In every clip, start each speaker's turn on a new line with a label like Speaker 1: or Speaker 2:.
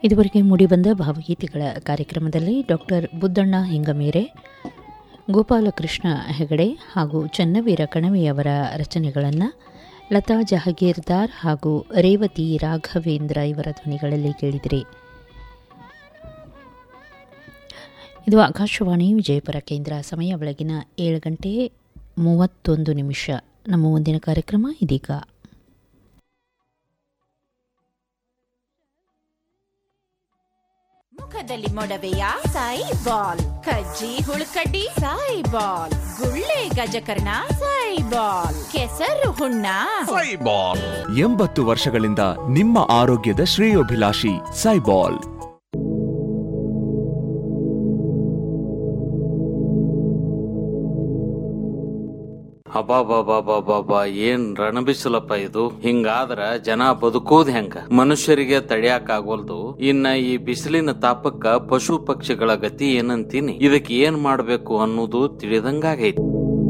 Speaker 1: ಇದುವರೆಗೆ ಮೂಡಿಬಂದ ಭಾವಗೀತೆಗಳ ಕಾರ್ಯಕ್ರಮದಲ್ಲಿ ಡಾಕ್ಟರ್ ಬುದ್ದಣ್ಣ ಹಿಂಗಮೇರೆ ಗೋಪಾಲಕೃಷ್ಣ ಹೆಗಡೆ ಹಾಗೂ ಚನ್ನವೀರ ಕಣವಿಯವರ ರಚನೆಗಳನ್ನು ಲತಾ ಜಹಗೀರ್ದಾರ್ ಹಾಗೂ ರೇವತಿ ರಾಘವೇಂದ್ರ ಇವರ ಧ್ವನಿಗಳಲ್ಲಿ ಕೇಳಿದಿರಿ ಇದು ಆಕಾಶವಾಣಿ ವಿಜಯಪುರ ಕೇಂದ್ರ ಸಮಯ ಬೆಳಗಿನ ಏಳು ಗಂಟೆ ಮೂವತ್ತೊಂದು ನಿಮಿಷ ನಮ್ಮ ಮುಂದಿನ ಕಾರ್ಯಕ್ರಮ ಇದೀಗ
Speaker 2: ಮುಖದಲ್ಲಿ ಮೊಡವೆಯ ಸಾಯಿ ಬಾಲ್ ಕಜ್ಜಿ ಹುಳುಕಡ್ಡಿ ಸಾಯಿ ಬಾಲ್ ಗುಳ್ಳೆ ಗಜಕರ್ಣ ಸಾಯಿ ಬಾಲ್ ಕೆಸರು ಹುಣ್ಣ
Speaker 3: ಸೈಬಾಲ್ ಎಂಬತ್ತು ವರ್ಷಗಳಿಂದ ನಿಮ್ಮ ಆರೋಗ್ಯದ ಶ್ರೇಯೋಭಿಲಾಷಿ ಸೈಬಾಲ್
Speaker 4: ಅಬಾಬಾಬಾಬಾಬಾ ಏನ್ ರಣಬಿಸಲಪ್ಪ ಇದು ಹಿಂಗಾದ್ರ ಜನ ಬದುಕೋದ್ ಹೆಂಗ ಮನುಷ್ಯರಿಗೆ ತಡಿಯಾಕ ಆಗೋಲ್ದು ಇನ್ನ ಈ ಬಿಸಿಲಿನ ತಾಪಕ್ಕ ಪಶು ಪಕ್ಷಿಗಳ ಗತಿ ಏನಂತೀನಿ ಇದಕ್ಕೆ ಏನ್ ಮಾಡ್ಬೇಕು ಅನ್ನೋದು ತಿಳಿದಂಗಾಗೈತಿ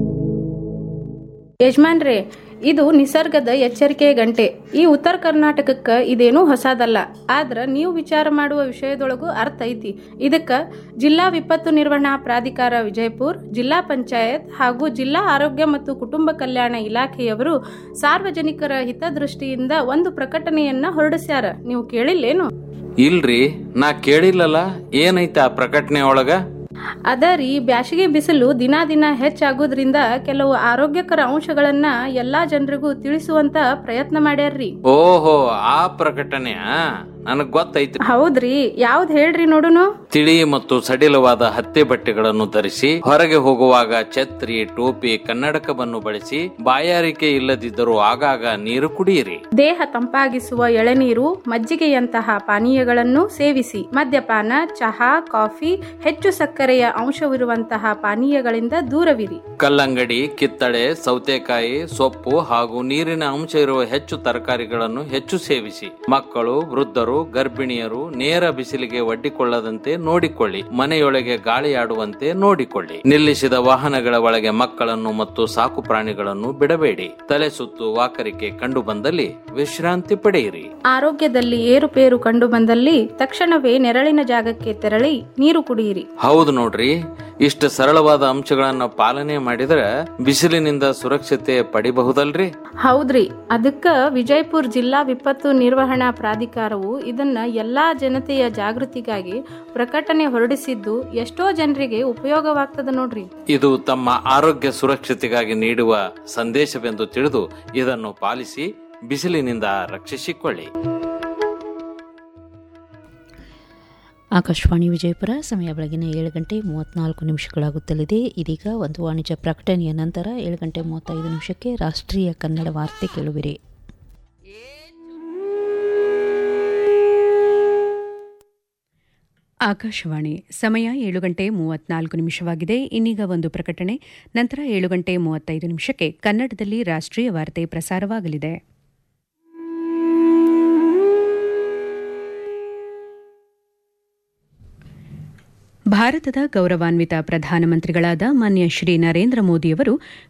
Speaker 5: ಯಜಮಾನ್ರೇ ಇದು ನಿಸರ್ಗದ ಎಚ್ಚರಿಕೆ ಗಂಟೆ ಈ ಉತ್ತರ ಕರ್ನಾಟಕಕ್ಕ ಇದೇನೂ ಹೊಸದಲ್ಲ ಆದ್ರ ನೀವು ವಿಚಾರ ಮಾಡುವ ವಿಷಯದೊಳಗೂ ಅರ್ಥ ಐತಿ ಇದಕ್ಕ ಜಿಲ್ಲಾ ವಿಪತ್ತು ನಿರ್ವಹಣಾ ಪ್ರಾಧಿಕಾರ ವಿಜಯಪುರ ಜಿಲ್ಲಾ ಪಂಚಾಯತ್ ಹಾಗೂ ಜಿಲ್ಲಾ ಆರೋಗ್ಯ ಮತ್ತು ಕುಟುಂಬ ಕಲ್ಯಾಣ ಇಲಾಖೆಯವರು ಸಾರ್ವಜನಿಕರ ಹಿತದೃಷ್ಟಿಯಿಂದ ಒಂದು ಪ್ರಕಟಣೆಯನ್ನ ಹೊರಡಿಸ್ಯಾರ ನೀವು ಕೇಳಿಲ್ಲೇನು
Speaker 4: ಇಲ್ರಿ ನಾ ಕೇಳಿಲ್ಲಲ್ಲ ಏನೈತ ಆ ಪ್ರಕಟಣೆ ಒಳಗ
Speaker 5: ಅದ ರೀ ಬ್ಯಾಸಿಗೆ ಬಿಸಿಲು ದಿನ ದಿನ ಹೆಚ್ಚಾಗೋದ್ರಿಂದ ಕೆಲವು ಆರೋಗ್ಯಕರ ಅಂಶಗಳನ್ನ ಎಲ್ಲಾ ಜನರಿಗೂ ತಿಳಿಸುವಂತ ಪ್ರಯತ್ನ ಮಾಡ್ಯಾರ್ರಿ
Speaker 4: ಓಹೋ ಆ ಪ್ರಕಟಣೆಯ ನನಗ್ ಗೊತ್ತೈತಿ
Speaker 5: ಹೌದ್ರಿ ಯಾವ್ದ್ ಹೇಳ್ರಿ ನೋಡುನು
Speaker 4: ತಿಳಿ ಮತ್ತು ಸಡಿಲವಾದ ಹತ್ತೆ ಬಟ್ಟೆಗಳನ್ನು ಧರಿಸಿ ಹೊರಗೆ ಹೋಗುವಾಗ ಛತ್ರಿ ಟೋಪಿ ಕನ್ನಡಕವನ್ನು ಬಳಸಿ ಬಾಯಾರಿಕೆ ಇಲ್ಲದಿದ್ದರೂ ಆಗಾಗ ನೀರು ಕುಡಿಯಿರಿ
Speaker 5: ದೇಹ ತಂಪಾಗಿಸುವ ಎಳೆನೀರು ಮಜ್ಜಿಗೆಯಂತಹ ಪಾನೀಯಗಳನ್ನು ಸೇವಿಸಿ ಮದ್ಯಪಾನ ಚಹಾ ಕಾಫಿ ಹೆಚ್ಚು ಸಕ್ಕರೆಯ ಅಂಶವಿರುವಂತಹ ಪಾನೀಯಗಳಿಂದ ದೂರವಿರಿ
Speaker 4: ಕಲ್ಲಂಗಡಿ ಕಿತ್ತಳೆ ಸೌತೆಕಾಯಿ ಸೊಪ್ಪು ಹಾಗೂ ನೀರಿನ ಅಂಶ ಇರುವ ಹೆಚ್ಚು ತರಕಾರಿಗಳನ್ನು ಹೆಚ್ಚು ಸೇವಿಸಿ ಮಕ್ಕಳು ವೃದ್ಧರು ಗರ್ಭಿಣಿಯರು ನೇರ ಬಿಸಿಲಿಗೆ ಒಡ್ಡಿಕೊಳ್ಳದಂತೆ ನೋಡಿಕೊಳ್ಳಿ ಮನೆಯೊಳಗೆ ಗಾಳಿಯಾಡುವಂತೆ ನೋಡಿಕೊಳ್ಳಿ ನಿಲ್ಲಿಸಿದ ವಾಹನಗಳ ಒಳಗೆ ಮಕ್ಕಳನ್ನು ಮತ್ತು ಸಾಕು ಪ್ರಾಣಿಗಳನ್ನು ಬಿಡಬೇಡಿ ತಲೆ ಸುತ್ತು ವಾಕರಿಕೆ ಕಂಡು ಬಂದಲ್ಲಿ ವಿಶ್ರಾಂತಿ ಪಡೆಯಿರಿ
Speaker 5: ಆರೋಗ್ಯದಲ್ಲಿ ಏರುಪೇರು ಕಂಡು ಬಂದಲ್ಲಿ ತಕ್ಷಣವೇ ನೆರಳಿನ ಜಾಗಕ್ಕೆ ತೆರಳಿ ನೀರು ಕುಡಿಯಿರಿ
Speaker 4: ಹೌದು ನೋಡ್ರಿ ಇಷ್ಟು ಸರಳವಾದ ಅಂಶಗಳನ್ನ ಪಾಲನೆ ಮಾಡಿದ್ರೆ ಬಿಸಿಲಿನಿಂದ ಸುರಕ್ಷತೆ ಪಡಿಬಹುದಲ್ರಿ
Speaker 5: ಹೌದ್ರಿ ಅದಕ್ಕ ವಿಜಯಪುರ ಜಿಲ್ಲಾ ವಿಪತ್ತು ನಿರ್ವಹಣಾ ಪ್ರಾಧಿಕಾರವು ಇದನ್ನ ಎಲ್ಲಾ ಜನತೆಯ ಜಾಗೃತಿಗಾಗಿ ಪ್ರಕಟಣೆ ಹೊರಡಿಸಿದ್ದು ಎಷ್ಟೋ ಜನರಿಗೆ ಉಪಯೋಗವಾಗ್ತದ ನೋಡ್ರಿ
Speaker 4: ಇದು ತಮ್ಮ ಆರೋಗ್ಯ ಸುರಕ್ಷತೆಗಾಗಿ ನೀಡುವ ಸಂದೇಶವೆಂದು ತಿಳಿದು ಇದನ್ನು ಪಾಲಿಸಿ ಬಿಸಿಲಿನಿಂದ ರಕ್ಷಿಸಿಕೊಳ್ಳಿ
Speaker 1: ಆಕಾಶವಾಣಿ ವಿಜಯಪುರ ಸಮಯ ಬೆಳಗಿನ ಏಳು ಗಂಟೆ ಮೂವತ್ತ್ನಾಲ್ಕು ನಿಮಿಷಗಳಾಗುತ್ತಲಿದೆ ಇದೀಗ ಒಂದು ವಾಣಿಜ್ಯ ಪ್ರಕಟಣೆಯ ನಂತರ ಏಳು ಗಂಟೆ ಮೂವತ್ತೈದು ನಿಮಿಷಕ್ಕೆ ರಾಷ್ಟ್ರೀಯ ಕನ್ನಡ ವಾರ್ತೆ ಕೇಳುವಿರಿ
Speaker 6: ಆಕಾಶವಾಣಿ ಸಮಯ ಏಳು ಗಂಟೆ ಮೂವತ್ನಾಲ್ಕು ನಿಮಿಷವಾಗಿದೆ ಇನ್ನೀಗ ಒಂದು ಪ್ರಕಟಣೆ ನಂತರ ಏಳು ಗಂಟೆ ಮೂವತ್ತೈದು ನಿಮಿಷಕ್ಕೆ ಕನ್ನಡದಲ್ಲಿ ರಾಷ್ಟ್ರೀಯ ವಾರ್ತೆ ಪ್ರಸಾರವಾಗಲಿದೆ ಭಾರತದ ಗೌರವಾನ್ವಿತ ಪ್ರಧಾನಮಂತ್ರಿಗಳಾದ ಮಾನ್ಯ ಶ್ರೀ ನರೇಂದ್ರ ಮೋದಿಯವರು